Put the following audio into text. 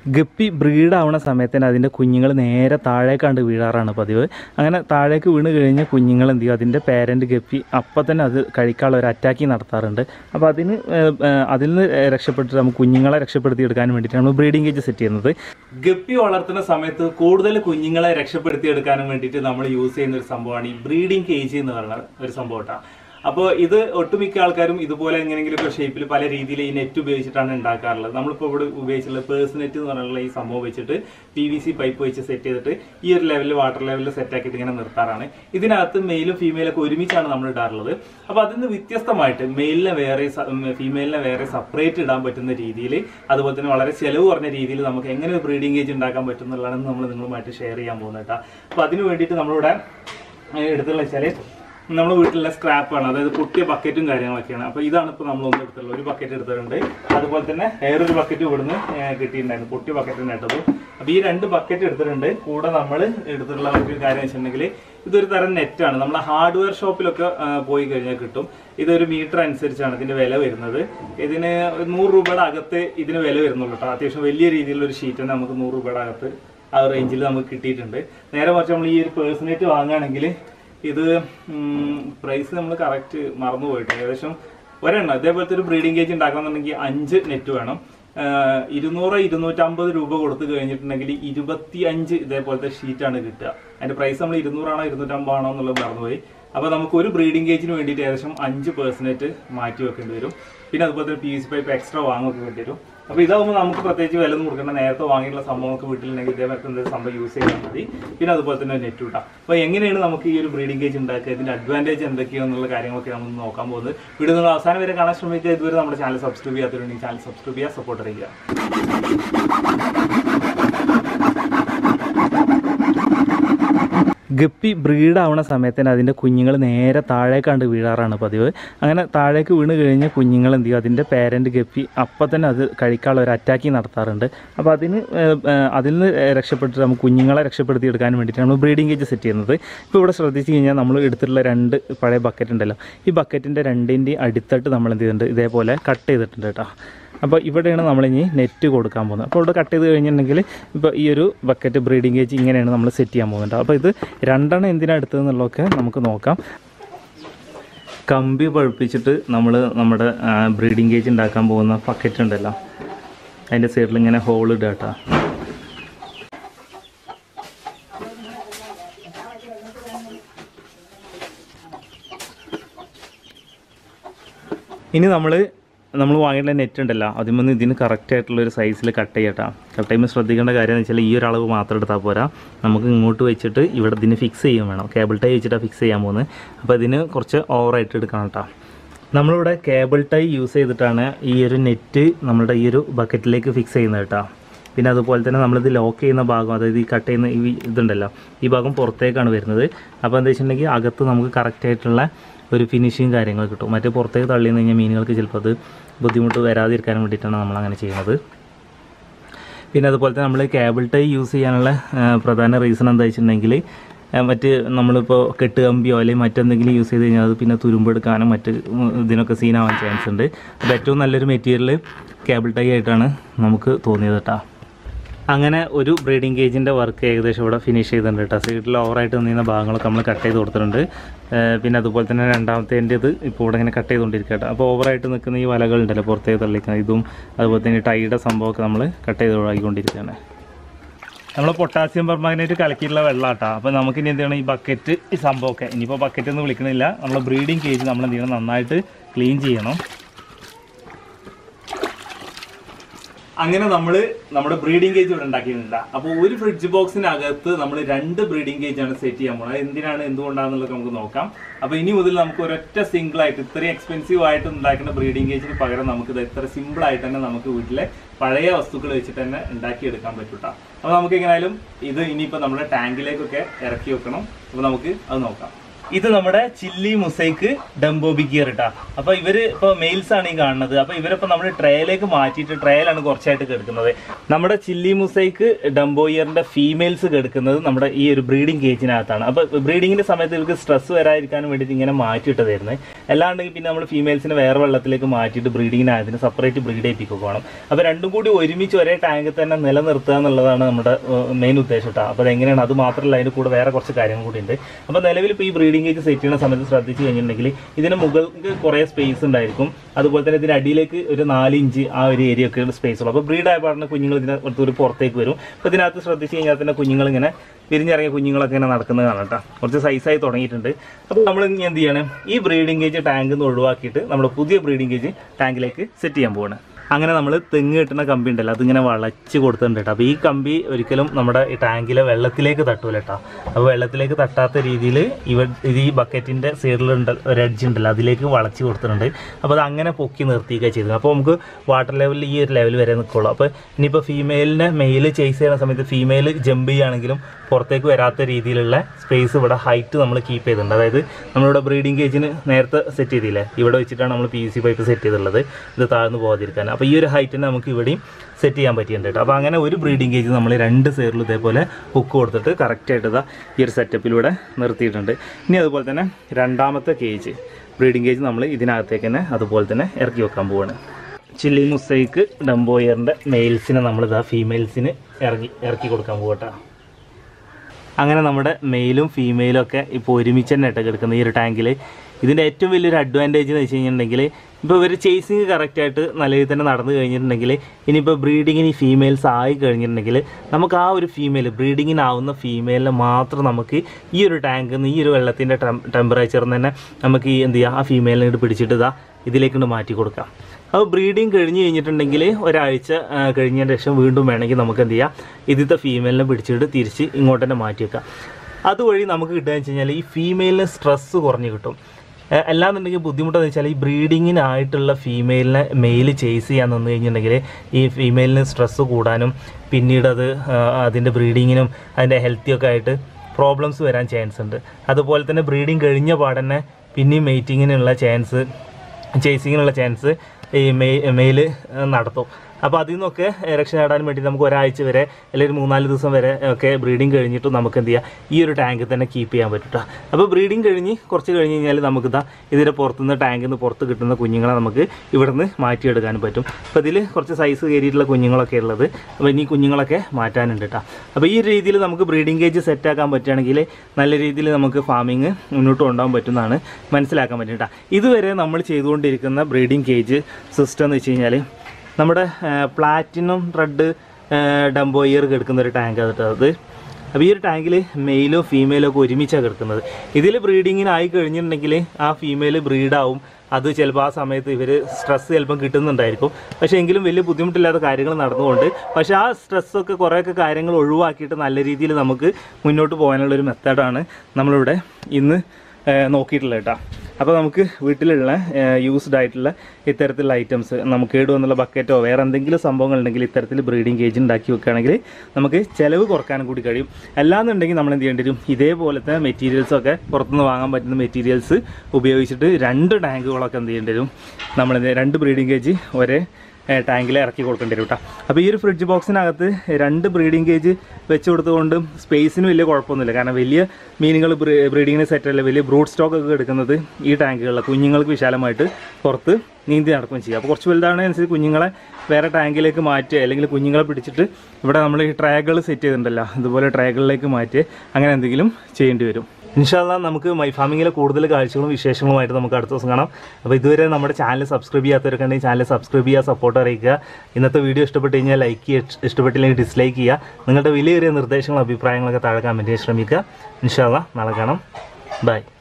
Guppy breed ആവുന്ന സമയത്തിന് അതിൻ്റെ കുഞ്ഞുങ്ങൾ നേരെ താഴേക്കാണ്ട് വീഴാറാണ് പതിവ് അങ്ങനെ താഴേക്ക് വീണ് കഴിഞ്ഞ് കുഞ്ഞുങ്ങൾ എന്ത് ചെയ്യും അതിൻ്റെ പേരൻറ്റ് ഗപ്പി അപ്പം തന്നെ അത് കഴിക്കാനുള്ള ഒരു അറ്റാക്കിങ് നടത്താറുണ്ട് അപ്പോൾ അതിന് ഏഹ്, ഏഹ്, അതിൽ നിന്ന് രക്ഷപ്പെട്ടിട്ട് നമുക്ക് കുഞ്ഞുങ്ങളെ രക്ഷപ്പെടുത്തി എടുക്കാൻ വേണ്ടിയിട്ടാണ് നമ്മൾ ബ്രീഡിംഗ് കേജ് സെറ്റ് ചെയ്യുന്നത് ഗപ്പി വളർത്തുന്ന സമയത്ത് കൂടുതൽ കുഞ്ഞുങ്ങളെ രക്ഷപ്പെടുത്തി എടുക്കാനും വേണ്ടിയിട്ട് നമ്മൾ യൂസ് ചെയ്യുന്ന ഒരു സംഭവമാണ് ഈ ബ്രീഡിംഗ് കേജ് എന്ന് പറയുന്ന ഒരു സംഭവം കേട്ടോ അപ്പോൾ ഇത് ഒട്ടുമിക്ക ആൾക്കാരും ഇതുപോലെ എങ്ങനെയെങ്കിലും ഷേപ്പിൽ പല രീതിയിൽ ഈ നെറ്റ് ഉപയോഗിച്ചിട്ടാണ് ഉണ്ടാക്കാറുള്ളത് നമ്മളിപ്പോൾ ഇവിടെ ഉപയോഗിച്ചിട്ടുള്ളത് പേഴ്സ് നെറ്റ് എന്ന് പറഞ്ഞുള്ള ഈ സംഭവം വെച്ചിട്ട് പി വി സി പൈപ്പ് വെച്ച് സെറ്റ് ചെയ്തിട്ട് ഈ ഒരു ലെവലിൽ വാട്ടർ ലെവലിൽ സെറ്റ് ആക്കിയിട്ട് ഇങ്ങനെ നിർത്താറാണ് ഇതിനകത്ത് മെയിലും ഫീമെയിലും ഒക്കെ ഒരുമിച്ചാണ് നമ്മൾ ഇടാറുള്ളത് അപ്പോൾ അതിൽ നിന്ന് വ്യത്യസ്തമായിട്ട് മെയിലിനെ വേറെ ഫീമെയിലിനെ വേറെ സെപ്പറേറ്റ് ഇടാൻ പറ്റുന്ന രീതിയിൽ അതുപോലെ തന്നെ വളരെ ചെലവ് കുറഞ്ഞ രീതിയിൽ നമുക്ക് എങ്ങനെ ബ്രീഡിംഗ് ഏജ് ഉണ്ടാക്കാൻ പറ്റും എന്നുള്ളതാണ് നമ്മൾ നിങ്ങളുമായിട്ട് ഷെയർ ചെയ്യാൻ പോകുന്നത് കേട്ടോ അപ്പോൾ അതിന് വേണ്ടിയിട്ട് നമ്മളിവിടെ ഏഹ് എടുത്തുള്ള വെച്ചാൽ നമ്മുടെ വീട്ടിലെ സ്ക്രാപ്പാണ് അതായത് പൊട്ടിയ ബക്കറ്റും കാര്യങ്ങളൊക്കെയാണ് അപ്പോൾ ഇതാണ് ഇപ്പോൾ നമ്മൾ ഒന്ന് എടുത്തുള്ളത് ഒരു ബക്കറ്റ് എടുത്തിട്ടുണ്ട് അതുപോലെ തന്നെ വേറൊരു ബക്കറ്റ് ഇവിടുന്ന് ഏഹ് കിട്ടിയിട്ടുണ്ടായിരുന്നു പൊട്ടിയ ബക്കറ്റ് ഇട്ടത് അപ്പോൾ ഈ രണ്ട് ബക്കറ്റ് എടുത്തിട്ടുണ്ട് കൂടെ നമ്മൾ എടുത്തിട്ടുള്ള ഒരു കാര്യം വെച്ചിട്ടുണ്ടെങ്കിൽ ഇതൊരു തരം നെറ്റാണ് നമ്മൾ ഹാർഡ്വെയർ ഷോപ്പിലൊക്കെ ആ, പോയി കഴിഞ്ഞാൽ കിട്ടും ഇതൊരു മീറ്റർ അനുസരിച്ചാണ് ഇതിന്റെ വില വരുന്നത് ഇതിന് നൂറ് രൂപയുടെ അകത്ത് ഇതിന് വില വരുന്നുള്ളൂ കേട്ടോ അത്യാവശ്യം വലിയ രീതിയിലുള്ള ഒരു ഷീറ്റ് തന്നെ നമുക്ക് നൂറ് രൂപയുടെ അകത്ത് ആ റേഞ്ചിൽ നമുക്ക് കിട്ടിയിട്ടുണ്ട് നേരെ മറിച്ച് നമ്മൾ ഈ ഒരു പേഴ്സണേറ്റ് വാങ്ങുകയാണെങ്കിൽ ഇത് പ്രൈസ് നമ്മൾ കറക്റ്റ് മറന്നു പോയിട്ട് ഏകദേശം ഒരെണ്ണം ഇതേപോലത്തെ ഒരു ബ്രീഡിംഗ് കേജ് ഉണ്ടാക്കണമെന്നുണ്ടെങ്കിൽ അഞ്ച് നെറ്റ് വേണം ആഹ് ഇരുന്നൂറ് ഇരുന്നൂറ്റമ്പത് രൂപ കൊടുത്തു കഴിഞ്ഞിട്ടുണ്ടെങ്കിൽ ഇരുപത്തി അഞ്ച് ഇതേപോലത്തെ ഷീറ്റാണ് കിട്ടുക അതിന്റെ പ്രൈസ് നമ്മൾ ഇരുന്നൂറാണോ ഇരുന്നൂറ്റമ്പതാണോ എന്നുള്ളത് മറന്നുപോയി അപ്പോൾ നമുക്ക് ഒരു ബ്രീഡിംഗ് കേജിന് വേണ്ടിയിട്ട് ഏകദേശം അഞ്ച് പേഴ്സണേറ്റ് മാറ്റി വെക്കേണ്ടി വരും പിന്നെ അതുപോലെ തന്നെ P V C pipe extra വാങ്ങൊക്കെ വേണ്ടി വരും അപ്പോൾ ഇതാകുമ്പോൾ നമുക്ക് പ്രത്യേകിച്ച് വില ഒന്നും കൊടുക്കേണ്ട നേരത്തെ വാങ്ങിയിട്ടുള്ള സംഭവമൊക്കെ വീട്ടിലുണ്ടെങ്കിൽ ഇതേപോലത്തെ എന്തെങ്കിലും സംഭവം യൂസ് ചെയ്താൽ മതി പിന്നെ അതുപോലെ തന്നെ നെറ്റ് കിട്ടാം അപ്പോൾ എങ്ങനെയാണ് നമുക്ക് ഈ ഒരു ബ്രീഡിംഗ് കേജ് ഉണ്ടാക്കുക ഇതിന്റെ അഡ്വാൻറ്റേജ് എന്തൊക്കെയാണെന്നുള്ള കാര്യങ്ങളൊക്കെ നമ്മൾ നോക്കാൻ പോകുന്നത് വീഡിയോ നിങ്ങൾ അവസാനം വരെ കാണാൻ ശ്രമിക്കുക ഇതുവരെ നമ്മുടെ ചാനൽ സബ്സ്ക്രൈബ് ചെയ്യാത്തവരുണ്ടെങ്കിൽ ചാനൽ സബ്സ്ക്രൈബ് ചെയ്യുക സപ്പോർട്ട് ചെയ്യുക ഗപ്പി ബ്രീഡ് ആവുന്ന സമയത്തിന് അതിൻ്റെ കുഞ്ഞുങ്ങൾ നേരെ താഴേക്കാണ്ട് വീഴാറാണ് പതിവ് അങ്ങനെ താഴേക്ക് വീണ് കഴിഞ്ഞ് കുഞ്ഞുങ്ങൾ എന്ത് ചെയ്യും അതിൻ്റെ പേരൻറ്റ് ഗപ്പി അപ്പം തന്നെ അത് കഴിക്കാനുള്ള ഒരു അറ്റാക്കിങ് നടത്താറുണ്ട് അപ്പോൾ അതിന് ഏഹ്, ഏഹ്, അതിൽ നിന്ന് രക്ഷപ്പെട്ടിട്ട് നമുക്ക് കുഞ്ഞുങ്ങളെ രക്ഷപ്പെടുത്തി എടുക്കാൻ വേണ്ടിയിട്ടാണ് നമ്മൾ ബ്രീഡിംഗ് കേജ് സെറ്റ് ചെയ്യുന്നത് ഇപ്പോൾ ഇവിടെ ശ്രദ്ധിച്ച് കഴിഞ്ഞാൽ നമ്മൾ എടുത്തിട്ടുള്ള രണ്ട് പഴയ ബക്കറ്റ് ഉണ്ടല്ലോ ഈ ബക്കറ്റിൻ്റെ രണ്ടിൻ്റെയും അടിത്തട്ട് നമ്മൾ എന്ത് ചെയ്തിട്ടുണ്ട് ഇതേപോലെ കട്ട് ചെയ്തിട്ടുണ്ട് കേട്ടോ അപ്പോൾ ഇവിടെയാണ് നമ്മളിനി നെറ്റ് കൊടുക്കാൻ പോകുന്നത് അപ്പോൾ ഇവിടെ കട്ട് ചെയ്ത് കഴിഞ്ഞിട്ടുണ്ടെങ്കിൽ ഇപ്പോൾ ഈ ഒരു ബക്കറ്റ് ബ്രീഡിംഗ് കേജ് ഇങ്ങനെയാണ് നമ്മൾ സെറ്റ് ചെയ്യാൻ പോകുന്നത് അപ്പോൾ ഇത് രണ്ടെണ്ണം എന്തിനാണ് എടുത്തതെന്നുള്ളതൊക്കെ നമുക്ക് നോക്കാം കമ്പി പഴുപ്പിച്ചിട്ട് നമ്മൾ നമ്മുടെ ബ്രീഡിംഗ് കേജ് ഉണ്ടാക്കാൻ പോകുന്ന ബക്കറ്റ് ഉണ്ടല്ലോ അതിൻ്റെ സൈഡിൽ ഇങ്ങനെ ഹോൾ ഇടുക കേട്ടോ ഇനി നമ്മൾ നമ്മൾ വാങ്ങിയിട്ടുള്ള നെറ്റ് ഉണ്ടല്ലോ അതിൽ നിന്ന് ഇതിന് കറക്റ്റ് ആയിട്ടുള്ള ഒരു സൈസിൽ കട്ട് ചെയ്യട്ടാ കട്ട് ചെയ്യുമ്പോൾ ശ്രദ്ധിക്കേണ്ട കാര്യം എന്ന് വെച്ചാൽ ഈ ഒരു അളവ് മാത്രം എടുത്താൽ പോരാ നമുക്ക് ഇങ്ങോട്ട് വെച്ചിട്ട് ഇവിടെ ഇതിന് ഫിക്സ് ചെയ്യാൻ വേണം കേബിൾ ടൈ വെച്ചിട്ടാണ് ഫിക്സ് ചെയ്യാൻ പോകുന്നത് അപ്പോൾ ഇതിന് കുറച്ച് ഓവറായിട്ട് എടുക്കണം കേട്ടോ നമ്മളിവിടെ കേബിൾ ടൈ യൂസ് ചെയ്തിട്ടാണ് ഈ ഒരു നെറ്റ് നമ്മളുടെ ഈ ഒരു ബക്കറ്റിലേക്ക് ഫിക്സ് ചെയ്യുന്നത് കേട്ടോ പിന്നെ അതുപോലെ തന്നെ നമ്മളിത് ലോക്ക് ചെയ്യുന്ന ഭാഗം അതായത് ഈ കട്ട് ചെയ്യുന്ന ഈ ഇതുണ്ടല്ലോ ഈ ഭാഗം പുറത്തേക്കാണ് വരുന്നത് അപ്പോൾ എന്താ വെച്ചിട്ടുണ്ടെങ്കിൽ അകത്ത് നമുക്ക് കറക്റ്റ് ആയിട്ടുള്ള ഒരു ഫിനിഷിങ് കാര്യങ്ങൾ കിട്ടും മറ്റേ പുറത്തേക്ക് തള്ളി നിന്ന് കഴിഞ്ഞാൽ മീനുകൾക്ക് ചിലപ്പോൾ അത് ബുദ്ധിമുട്ട് വരാതിരിക്കാൻ വേണ്ടിയിട്ടാണ് നമ്മൾ അങ്ങനെ ചെയ്യുന്നത് പിന്നെ അതുപോലെ തന്നെ നമ്മൾ കേബിൾ ടൈ യൂസ് ചെയ്യാനുള്ള ആ, പ്രധാന റീസൺ എന്താ വെച്ചിട്ടുണ്ടെങ്കിൽ ആ, മറ്റ് നമ്മളിപ്പോൾ കെട്ടുകമ്പിയോ അല്ലെങ്കിൽ മറ്റെന്തെങ്കിലും യൂസ് ചെയ്ത് കഴിഞ്ഞാൽ അത് പിന്നെ തുരുമ്പെടുക്കാനും മറ്റ് ഉം, ഇതിനൊക്കെ സീനാവാൻ ചാൻസ് ഉണ്ട് അപ്പോൾ ഏറ്റവും നല്ലൊരു മെറ്റീരിയൽ കേബിൾ ടൈ ആയിട്ടാണ് നമുക്ക് തോന്നിയത് കേട്ടോ അങ്ങനെ ഒരു ബ്രീഡിംഗ് കേജിൻ്റെ വർക്ക് ഏകദേശം ഇവിടെ ഫിനിഷ് ചെയ്തിട്ടുണ്ട് കേട്ടോ സൈഡിൽ ഓവറായിട്ട് നിന്നിരുന്ന ഭാഗങ്ങളൊക്കെ നമ്മൾ കട്ട് ചെയ്ത് കൊടുത്തിട്ടുണ്ട് ഏഹ് പിന്നെ അതുപോലെ തന്നെ രണ്ടാമത്തേൻ്റെ ഇത് ഇപ്പോൾ ഇവിടെ ഇങ്ങനെ കട്ട് ചെയ്തുകൊണ്ടിരിക്കുക കേട്ടോ അപ്പോൾ ഓവറായിട്ട് നിൽക്കുന്ന ഈ വലകളുണ്ടല്ലോ പുറത്തേക്ക് തള്ളിക്കുന്ന ഇതും അതുപോലെ തന്നെ ടൈയുടെ സംഭവമൊക്കെ നമ്മൾ കട്ട് ചെയ്ത് ഒഴിവാക്കിക്കൊണ്ടിരിക്കുകയാണ് നമ്മൾ പൊട്ടാസ്യം പെർമാഗ്നേറ്റ് കലക്കിയിട്ടുള്ള വെള്ളം കേട്ടോ അപ്പോൾ നമുക്ക് ഇനി എന്ത് ചെയ്യണം ഈ ബക്കറ്റ് ഈ സംഭവമൊക്കെ ഇനിയിപ്പോൾ ബക്കറ്റ് ഒന്നും വിളിക്കണില്ല നമ്മൾ ബ്രീഡിംഗ് കേജ് നമ്മൾ എന്ത് ചെയ്യണം നന്നായിട്ട് ക്ലീൻ ചെയ്യണം അങ്ങനെ നമ്മൾ നമ്മുടെ ബ്രീഡിംഗ് കേജ് ഇവിടെ ഉണ്ടാക്കിയിട്ടുണ്ട് അപ്പോൾ ഒരു ഫ്രിഡ്ജ് ബോക്സിനകത്ത് നമ്മൾ രണ്ട് ബ്രീഡിംഗ് കേജ് ആണ് സെറ്റ് ചെയ്യാൻ പോകുന്നത് അത് എന്തിനാണ് എന്തുകൊണ്ടാണെന്നുള്ളത് നമുക്ക് നോക്കാം അപ്പോൾ ഇനി മുതൽ നമുക്ക് ഒരൊറ്റ സിംഗിൾ ആയിട്ട് ഇത്രയും എക്സ്പെൻസീവ് ആയിട്ട് ഉണ്ടാക്കുന്ന ബ്രീഡിംഗ് കേജിന് പകരം നമുക്ക് ഇത് ഇത്ര സിമ്പിൾ ആയിട്ട് തന്നെ നമുക്ക് വീട്ടിലെ പഴയ വസ്തുക്കൾ വെച്ചിട്ട് തന്നെ ഉണ്ടാക്കിയെടുക്കാൻ പറ്റൂട്ടാ അപ്പോൾ നമുക്ക് എങ്ങനെയായാലും ഇത് ഇനിയിപ്പോൾ നമ്മുടെ ടാങ്കിലേക്കൊക്കെ ഇറക്കി വെക്കണം അപ്പോൾ നമുക്ക് അത് നോക്കാം ഇത് നമ്മുടെ ചില്ലി മുസൈക്ക് ഡംബോബി ഗിയർ ഇട്ടാ അപ്പൊ ഇവര് ഇപ്പൊ മെയിൽസ് ആണ് ഈ കാണുന്നത് അപ്പൊ ഇവരിപ്പോ നമ്മൾ ട്രയലേക്ക് മാറ്റിയിട്ട് ട്രയലാണ് കുറച്ചായിട്ട് കെടുക്കുന്നത് നമ്മുടെ ചില്ലി മുസൈക്ക് ഡംബോയിയറിന്റെ ഫീമെയിൽസ് കെടുക്കുന്നത് നമ്മുടെ ഈ ഒരു ബ്രീഡിംഗ് കേജിനകത്താണ് അപ്പൊ ബ്രീഡിങ്ങിന്റെ സമയത്ത് ഇവർക്ക് സ്ട്രെസ് വരാതിരിക്കാൻ വേണ്ടിയിട്ട് ഇങ്ങനെ മാറ്റിയിട്ടതായിരുന്നു അല്ലാണ്ടെങ്കിൽ പിന്നെ നമ്മൾ ഫീമെയിൽസിനെ വേറെ വെള്ളത്തിലേക്ക് മാറ്റിയിട്ട് ബ്രീഡിങ്ങിനായതിന് സെപ്പറേറ്റ് ബ്രീഡ് ചെയ്യിപ്പിക്കുക വേണം അപ്പൊ രണ്ടും കൂടി ഒരുമിച്ച് ഒരേ ടാങ്കിൽ തന്നെ നിലനിർത്തുക എന്നുള്ളതാണ് നമ്മുടെ മെയിൻ ഉദ്ദേശം കേട്ടോ അപ്പോൾ അതെങ്ങനെയാണ് അത് മാത്രമല്ല അതിന് കൂടെ വേറെ കുറച്ച് കാര്യങ്ങൾ കൂടി ഉണ്ട് അപ്പോൾ നിലവിൽ ഇപ്പോൾ ഈ ബ്രീഡിംഗ് കേജ് സെറ്റ് ചെയ്യുന്ന സമയത്ത് ശ്രദ്ധിച്ച് കഴിഞ്ഞിട്ടുണ്ടെങ്കിൽ ഇതിന് മുകൾക്ക് കുറേ സ്പേസ് ഉണ്ടായിരിക്കും അതുപോലെ തന്നെ ഇതിന്റെ അടിയിലേക്ക് ഒരു നാല് ഇഞ്ച് ആ ഒരു ഏരിയ ഒക്കെ സ്പേസ് ഉള്ളൂ അപ്പോൾ ബ്രീഡ് ആയ പാടുന്ന കുഞ്ഞുങ്ങൾ ഇതിനകത്ത് ഒരു പുറത്തേക്ക് വരും അപ്പോൾ ഇതിനകത്ത് ശ്രദ്ധിച്ച് കഴിഞ്ഞാൽ തന്നെ കുഞ്ഞുങ്ങൾ ഇങ്ങനെ വിരിഞ്ഞിറങ്ങിയ കുഞ്ഞുങ്ങളൊക്കെ ഇങ്ങനെ നടക്കുന്നത് കാണാം കേട്ടോ കുറച്ച് സൈസായി തുടങ്ങിയിട്ടുണ്ട് അപ്പോൾ നമ്മൾ ഇനി എന്ത് ചെയ്യണം ഈ ബ്രീഡിംഗ് കേജ് ടാങ്കിൽ നിന്ന് ഒഴിവാക്കിയിട്ട് നമ്മൾ പുതിയ ബ്രീഡിംഗ് കേജ് ടാങ്കിലേക്ക് സെറ്റ് ചെയ്യാൻ പോവാണ് അങ്ങനെ നമ്മൾ തെങ്ങ് കെട്ടുന്ന കമ്പി ഉണ്ടല്ലോ അതിങ്ങനെ വളച്ച് കൊടുത്തിട്ടുണ്ട് കേട്ടോ അപ്പോൾ ഈ കമ്പി ഒരിക്കലും നമ്മുടെ ഈ ടാങ്കിലെ വെള്ളത്തിലേക്ക് തട്ടൂല കേട്ടോ അപ്പോൾ വെള്ളത്തിലേക്ക് തട്ടാത്ത രീതിയിൽ ഇവ ഇത് ഈ ബക്കറ്റിൻ്റെ സൈഡിലുണ്ട് ഒരു എഡ്ജ് ഉണ്ടല്ലോ അതിലേക്ക് വളച്ച് കൊടുത്തിട്ടുണ്ട് അപ്പോൾ അത് അങ്ങനെ പൊക്കി നിർത്തിയൊക്കെ ചെയ്തു അപ്പോൾ നമുക്ക് വാട്ടർ ലെവലിൽ ഈ ഒരു ലെവൽ വരെ നിൽക്കുള്ളൂ അപ്പോൾ ഇനിയിപ്പോൾ ഫീമെയിലിനെ മെയിൽ ചേസ് ചെയ്യുന്ന സമയത്ത് ഫീമെയിൽ ജമ്പ് ചെയ്യുകയാണെങ്കിലും പുറത്തേക്ക് വരാത്ത രീതിയിലുള്ള സ്പേസ് ഇവിടെ ഹൈറ്റ് നമ്മൾ കീപ്പ് ചെയ്തിട്ടുണ്ട് അതായത് നമ്മളിവിടെ ബ്രീഡിംഗ് കേജിന് നേരത്തെ സെറ്റ് ചെയ്തില്ലേ ഇവിടെ വെച്ചിട്ടാണ് നമ്മൾ പി സി പൈപ്പ് സെറ്റ് ചെയ്തിട്ടുള്ളത് ഇത് താഴ്ന്നു പോകാതിരിക്കാൻ അപ്പോൾ ഈ ഒരു ഹൈറ്റിന് നമുക്ക് ഇവിടെയും സെറ്റ് ചെയ്യാൻ പറ്റിയിട്ടുണ്ട് കേട്ടോ അപ്പോൾ അങ്ങനെ ഒരു ബ്രീഡിംഗ് കേജ് നമ്മൾ രണ്ട് സൈഡിലും ഇതേപോലെ ഹുക്ക് കൊടുത്തിട്ട് കറക്റ്റായിട്ട് ഇതാ ഈ ഒരു സെറ്റപ്പിലൂടെ നിർത്തിയിട്ടുണ്ട് ഇനി അതുപോലെ തന്നെ രണ്ടാമത്തെ കേജ് ബ്രീഡിംഗ് കേജ് നമ്മൾ ഇതിനകത്തേക്ക് തന്നെ അതുപോലെ തന്നെ ഇറക്കി വെക്കാൻ പോവാണ് ചില്ലി മുസൈക്ക് ഡംബോയറിൻ്റെ മെയിൽസിനെ നമ്മളിതാ ഫീമെയിൽസിന് ഇറക്കി ഇറക്കി കൊടുക്കാൻ പോകട്ടെ അങ്ങനെ നമ്മുടെ മെയിലും ഫീമെയിലും ഒക്കെ ഇപ്പോൾ ഒരുമിച്ച് തന്നെ ഇട്ട് കിടക്കുന്നത് ഈ ഒരു ടാങ്കിൽ ഇതിൻ്റെ ഏറ്റവും വലിയൊരു അഡ്വാൻറ്റേജ് എന്ന് വെച്ച് കഴിഞ്ഞിട്ടുണ്ടെങ്കിൽ ഇപ്പോൾ ഇവർ ചേസിങ് കറക്റ്റായിട്ട് നല്ല രീതിയിൽ തന്നെ നടന്നു കഴിഞ്ഞിട്ടുണ്ടെങ്കിൽ ഇനിയിപ്പോൾ ബ്രീഡിങ്ങിന് ഈ ഫീമെയിൽസ് ആയി കഴിഞ്ഞിട്ടുണ്ടെങ്കിൽ നമുക്ക് ആ ഒരു ഫീമെയിൽ ബ്രീഡിങ്ങിനാവുന്ന ഫീമെയിലിനെ മാത്രം നമുക്ക് ഈ ഒരു ടാങ്കിൽ നിന്ന് ഈ ഒരു വെള്ളത്തിൻ്റെ ടെമ്പറേച്ചറിൽ തന്നെ നമുക്ക് ഈ എന്ത് ചെയ്യുക ആ ഫീമെയിലിനെ ഇങ്ങോട്ട് പിടിച്ചിട്ട് ഇതാ ഇതിലേക്കൊണ്ട് മാറ്റി കൊടുക്കാം അപ്പോൾ ബ്രീഡിങ് കഴിഞ്ഞ് കഴിഞ്ഞിട്ടുണ്ടെങ്കിൽ ഒരാഴ്ച ആ, കഴിഞ്ഞതിന് ശേഷം വീണ്ടും വേണമെങ്കിൽ നമുക്ക് എന്ത് ചെയ്യാം ഇതിലത്തെ ഫീമെയിലിനെ പിടിച്ചിട്ട് തിരിച്ച് ഇങ്ങോട്ട് തന്നെ മാറ്റി വെക്കാം അതുവഴി നമുക്ക് കിട്ടുക വെച്ച് കഴിഞ്ഞാൽ ഈ ഫീമെയിലിന് സ്ട്രെസ്സ് കുറഞ്ഞ് കിട്ടും ഏ, അല്ലാന്നുണ്ടെങ്കിൽ ബുദ്ധിമുട്ടെന്ന് വെച്ചാൽ ഈ ബ്രീഡിങ്ങിനായിട്ടുള്ള ഫീമെയിലിനെ മെയിൽ ചേസ് ചെയ്യാൻ നിന്ന് കഴിഞ്ഞിട്ടുണ്ടെങ്കിൽ ഈ ഫീമെയിലിന് സ്ട്രെസ്സ് കൂടാനും പിന്നീട് അത് ആ, അതിൻ്റെ ബ്രീഡിങ്ങിനും അതിൻ്റെ ഹെൽത്തിയൊക്കെ ആയിട്ട് പ്രോബ്ലംസ് വരാൻ ചാൻസ് ഉണ്ട് അതുപോലെ തന്നെ ബ്രീഡിങ് കഴിഞ്ഞ പാടന്നെ പിന്നെയും മെയ്റ്റിങ്ങിനുള്ള ചാൻസ് ചേസിങ്ങിനുള്ള ചാൻസ് ഈ മെയ് മെയിൽ നടത്തും അപ്പോൾ അതിൽ നിന്നൊക്കെ രക്ഷ നേടാൻ വേണ്ടി നമുക്ക് ഒരാഴ്ച വരെ അല്ലെങ്കിൽ ഒരു മൂന്നാല് ദിവസം വരെ ഒക്കെ ബ്രീഡിങ് കഴിഞ്ഞിട്ട് നമുക്ക് എന്ത് ചെയ്യാം ഈ ഒരു ടാങ്കിൽ തന്നെ കീപ്പ് ചെയ്യാൻ പറ്റും ട്ടോ. അപ്പോൾ ബ്രീഡിങ് കഴിഞ്ഞ് കുറച്ച് കഴിഞ്ഞ് കഴിഞ്ഞാൽ നമുക്ക് ഇതാ ഇതിൻ്റെ പുറത്തുനിന്ന് ടാങ്കിൽ നിന്ന് പുറത്ത് കിട്ടുന്ന കുഞ്ഞുങ്ങളെ നമുക്ക് ഇവിടുന്ന് മാറ്റിയെടുക്കാനും പറ്റും അപ്പോൾ ഇതിൽ കുറച്ച് സൈസ് കയറിയിട്ടുള്ള കുഞ്ഞുങ്ങളൊക്കെ ഉള്ളത് അപ്പോൾ ഇനി കുഞ്ഞുങ്ങളൊക്കെ മാറ്റാനുണ്ട് കേട്ടോ അപ്പോൾ ഈ ഒരു രീതിയിൽ നമുക്ക് ബ്രീഡിംഗ് കേജ് സെറ്റ് ആക്കാൻ പറ്റുകയാണെങ്കിൽ നല്ല രീതിയിൽ നമുക്ക് ഫാമിങ് മുന്നോട്ട് കൊണ്ടുപോകാൻ പറ്റുന്നതാണ് മനസ്സിലാക്കാൻ പറ്റും കേട്ടോ ഇതുവരെ നമ്മൾ ചെയ്തുകൊണ്ടിരിക്കുന്ന ബ്രീഡിംഗ് കേജ് സിസ്റ്റം എന്ന് വെച്ച് കഴിഞ്ഞാൽ നമ്മുടെ പ്ലാറ്റിനം റെഡ് ഡംബോ ഇയർ കിടക്കുന്ന ഒരു ടാങ്ക് കേട്ടോ അത് അപ്പോൾ ഈ ഒരു ടാങ്കിൽ മെയിലോ ഫീമെയിലോ ഒക്കെ ഒരുമിച്ചാണ് കിടക്കുന്നത് ഇതിൽ ബ്രീഡിങ്ങിനായി കഴിഞ്ഞിട്ടുണ്ടെങ്കിൽ ആ ഫീമെയിൽ ബ്രീഡാവും അത് ചിലപ്പോൾ ആ സമയത്ത് ഇവർ സ്ട്രെസ്സ് ചിലപ്പം കിട്ടുന്നുണ്ടായിരിക്കും പക്ഷേ എങ്കിലും വലിയ ബുദ്ധിമുട്ടില്ലാത്ത കാര്യങ്ങൾ നടന്നുകൊണ്ട് പക്ഷേ ആ സ്ട്രെസ്സൊക്കെ കുറേയൊക്കെ കാര്യങ്ങൾ ഒഴിവാക്കിയിട്ട് നല്ല രീതിയിൽ നമുക്ക് മുന്നോട്ട് പോകാനുള്ള ഒരു മെത്തേഡാണ് നമ്മളിവിടെ ഇന്ന് ഏഹ്, നോക്കിയിട്ടുള്ളത് കേട്ടോ അപ്പോൾ നമുക്ക് വീട്ടിലുള്ള യൂസ്ഡ് ആയിട്ടുള്ള ഇത്തരത്തിലുള്ള ഐറ്റംസ് നമുക്ക് കേടുവന്നുള്ള ബക്കറ്റോ വേറെ എന്തെങ്കിലും സംഭവങ്ങൾ ഉണ്ടെങ്കിൽ ഇത്തരത്തിൽ ബ്രീഡിംഗ് കേജ് ഉണ്ടാക്കി വെക്കുകയാണെങ്കിൽ നമുക്ക് ചിലവ് കുറക്കാനും കൂടി കഴിയും അല്ലാന്നുണ്ടെങ്കിൽ നമ്മൾ എന്ത് ചെയ്യേണ്ടി വരും ഇതേപോലത്തെ മെറ്റീരിയൽസൊക്കെ പുറത്തുനിന്ന് വാങ്ങാൻ പറ്റുന്ന മെറ്റീരിയൽസ് ഉപയോഗിച്ചിട്ട് രണ്ട് ടാങ്കുകളൊക്കെ എന്ത് ചെയ്യേണ്ടി വരും നമ്മൾ രണ്ട് ബ്രീഡിംഗ് കേജ് ഒരേ ടാങ്കിൽ ഇറക്കി കൊടുക്കേണ്ടി വരും കേട്ടോ അപ്പോൾ ഈ ഒരു ഫ്രിഡ്ജ് ബോക്സിനകത്ത് രണ്ട് ബ്രീഡിംഗ് കേജ് വെച്ച് കൊടുത്തുകൊണ്ട് സ്പേസിന് വലിയ കുഴപ്പമൊന്നുമില്ല കാരണം വലിയ മീനുകൾ ബ്രീഡിങ്ങിന് സെറ്റല്ല വലിയ ബ്രൂഡ് സ്റ്റോക്ക് ഒക്കെ എടുക്കുന്നത് ഈ ടാങ്കുകളിൽ കുഞ്ഞുങ്ങൾക്ക് വിശാലമായിട്ട് പുറത്ത് നീന്തി നടക്കുകയും ചെയ്യും അപ്പോൾ കുറച്ച് വലുതാണെന്നനുസരിച്ച് കുഞ്ഞുങ്ങളെ വേറെ ടാങ്കിലേക്ക് മാറ്റുക അല്ലെങ്കിൽ കുഞ്ഞുങ്ങളെ പിടിച്ചിട്ട് ഇവിടെ നമ്മൾ ഈ ട്രയകൾ സെറ്റ് ചെയ്തിട്ടുണ്ടല്ലോ ഇതുപോലെ ട്രയകളിലേക്ക് മാറ്റി അങ്ങനെ എന്തെങ്കിലും ചെയ്യേണ്ടി വരും ഇൻഷാല്ല നമുക്ക് മൈ ഫാമിങ്ങിലെ കൂടുതൽ കാഴ്ചകളും വിശേഷങ്ങളുമായിട്ട് നമുക്ക് അടുത്ത ദിവസം കാണാം അപ്പോൾ ഇതുവരെ നമ്മുടെ ചാനൽ സബ്സ്ക്രൈബ് ചെയ്യാത്തവരൊക്കെ ഉണ്ടെങ്കിൽ ചാനൽ സബ്സ്ക്രൈബ് ചെയ്യുക സപ്പോർട്ട് അറിയിക്കുക ഇന്നത്തെ വീഡിയോ ഇഷ്ടപ്പെട്ട് കഴിഞ്ഞാൽ ലൈക്ക് ചെയ്യുക ഇഷ്ടപ്പെട്ടില്ലെങ്കിൽ ഡിസ്ലൈക്ക് ചെയ്യുക നിങ്ങളുടെ വിലയേറിയ നിർദ്ദേശങ്ങളും അഭിപ്രായങ്ങളൊക്കെ താഴെ കമൻറ്റ് ചെയ്യാൻ ശ്രമിക്കുക ഇൻഷാല്ല നാളെ കാണാം ബൈ